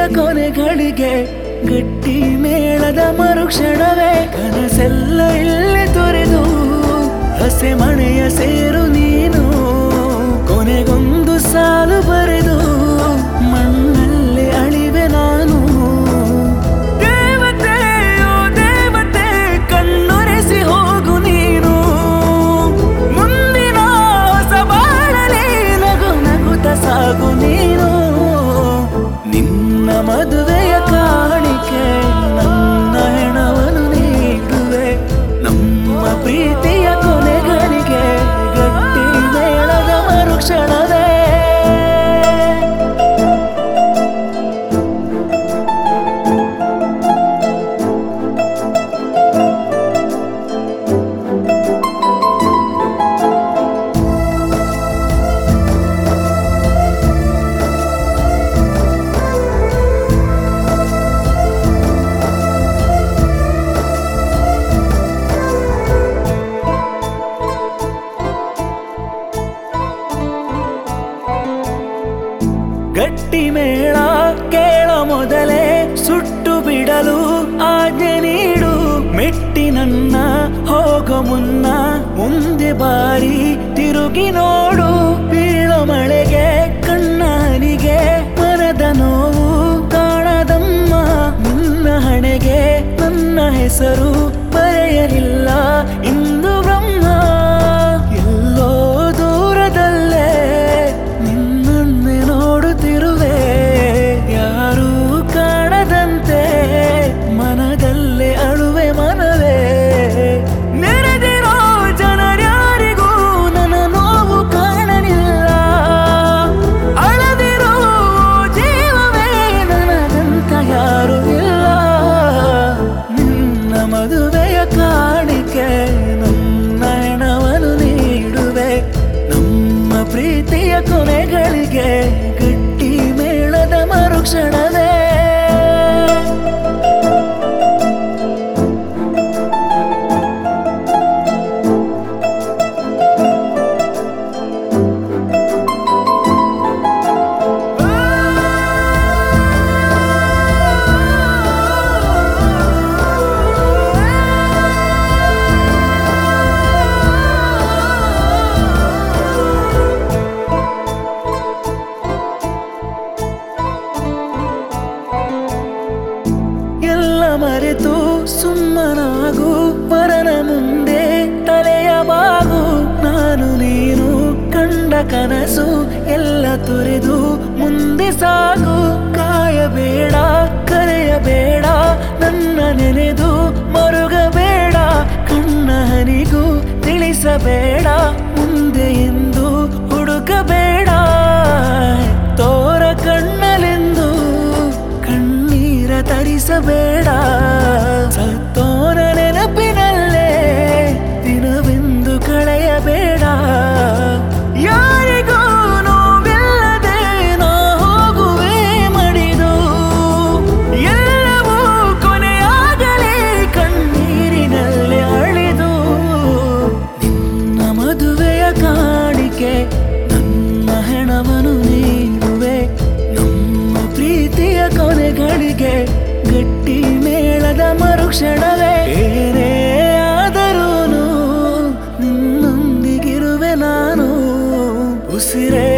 ಕೊನೆಗಳಿಗೆ ಗಟ್ಟಿ ಮೇಳದ ಮರುಕ್ಷಣವೇ ಕನಸೆಲ್ಲ ಇಲ್ಲಿ ತೊರೆದು ಹಸೆ ಮನೆಯ ಸೇರು ನೀನು ಕೊನೆಗೊಂದು ಸಾಲು ಬರೆದು ಮಣ್ಣಲ್ಲಿ ಅಳಿವೆ ನಾನು ದೇವತೆ ಓ ದೇವತೆ ಕಣ್ಣೊರೆಸಿ ಹೋಗು ನೀನು ಮುಂದಿನ ಹೊಸ ಬಾಳಲಿ ನಗು ನಗುತ್ತ ಸಾಗು ನೀನು ನಿನ್ನ ಮದುವೆಯ ಕಾಣಿಕೆ ನನ್ನ ಹೆಣವನ್ನು ನೀಡುವೆ ನಮ್ಮ ಪ್ರೀತಿಯ ಕೊನೆಗಳಿಗೆ ಗಟ್ಟಿ ಮೇಳದ ಮರುಕ್ಷಣವೇ ಗಟ್ಟಿ ಮೇಳ ಕೇಳ ಮೊದಲೇ ಸುಟ್ಟು ಬಿಡಲು ಆಜ್ಞೆ ನೀಡು ಮೆಟ್ಟಿ ನನ್ನ ಹೋಗೋ ಮುನ್ನ ಮುಂದೆ ಬಾರಿ ತಿರುಗಿ ನೋಡು ಬೀಳೋ ಮಳೆಗೆ ಕಣ್ಣನಿಗೆ ಮನದ ನೋವು ಕಾಣದಮ್ಮ ನಿನ್ನ ಹಣೆಗೆ ನನ್ನ ಹೆಸರು ಬರೆಯಲಿಲ್ಲ ಇಂದು ಬ್ರಹ್ಮ ಎಲ್ಲೋ ದೂರದಲ್ಲೇ ನಿನ್ನನ್ನೇ ನೋಡುತ್ತಿರುವೆ ಯಾರೂ ಕಾಣದಂತೆ ಮನದಲ್ಲೇ ಅಳುವೆ ಮನವೇ ನೆರೆದಿರೋ ಜನರ್ಯಾರಿಗೂ ನನ್ನ ನೋವು ಕಾಣಲಿಲ್ಲ ಅಳದಿರೋ ಜೀವವೇ ನನಗಂತ ಯಾರು ಇಲ್ಲ ನಿನ್ನ ಮದುವೆಯ ಕಾಣಿಕೆ ನನ್ನ ಹೆಣವನ್ನು ನೀಡುವೆ ನಮ್ಮ ಪ್ರೀತಿಯ ಕೊನೆಗಳಿಗೆ ಗಟ್ಟಿ ಮೇಳದ ಮರುಕ್ಷಣವೇ ಎಲ್ಲ ಮರೆತು ಸುಮ್ಮನಾಗು ಪರನ ಮುಂದೆ ತಲೆಯ ಬಾಗು ನಾನು ನೀನು ಕಂಡ ಕನಸು ಎಲ್ಲ ತೊರೆದು ಮುಂದೆ ಸಾಗು ಕಾಯಬೇಡ ಕರೆಯಬೇಡ ನನ್ನ ನೆನೆದು ಮರುಗಬೇಡ ಕಣ್ಣ ಹನಿಗೂ ತಿಳಿಸಬೇಡ ಮುಂದೆ ಎಂದು ಹುಡುಕಬೇಡ ತೋರ ಕಣ್ಣಲೆಂದು ಕಣ್ಣೀರ ತರಿಸಬೇಡ ಸತ್ತೋರ ನೆನಪಿನಲ್ಲೇ ದಿನವೆಂದು ಕಳೆಯಬೇಡ ಯಾರಿಗೂ ನೋವಿಲ್ಲದೆ ನಾ ಹೋಗುವೆ ಮಡಿದು ಎಲ್ಲವೂ ಕೊನೆಯಾಗಲೇ ಕಣ್ಣೀರಿನಲ್ಲಿ ಅಳಿದು ನಿನ್ನ ಮದುವೆಯ ಕಾಣಿಕೆ ನನ್ನ ಹೆಣವನ್ನು ನೀಡುವೆ ನಮ್ಮ ಪ್ರೀತಿಯ ಕೊನೆಗಳಿಗೆ ಗಟ್ಟಿ ಮೇಳದ ಮರುಕ್ಷಣವೇ ಏನೇ ಆದರೂನು ನಿನ್ನೊಂದಿಗಿರುವೆ ನಾನು ಉಸಿರೇ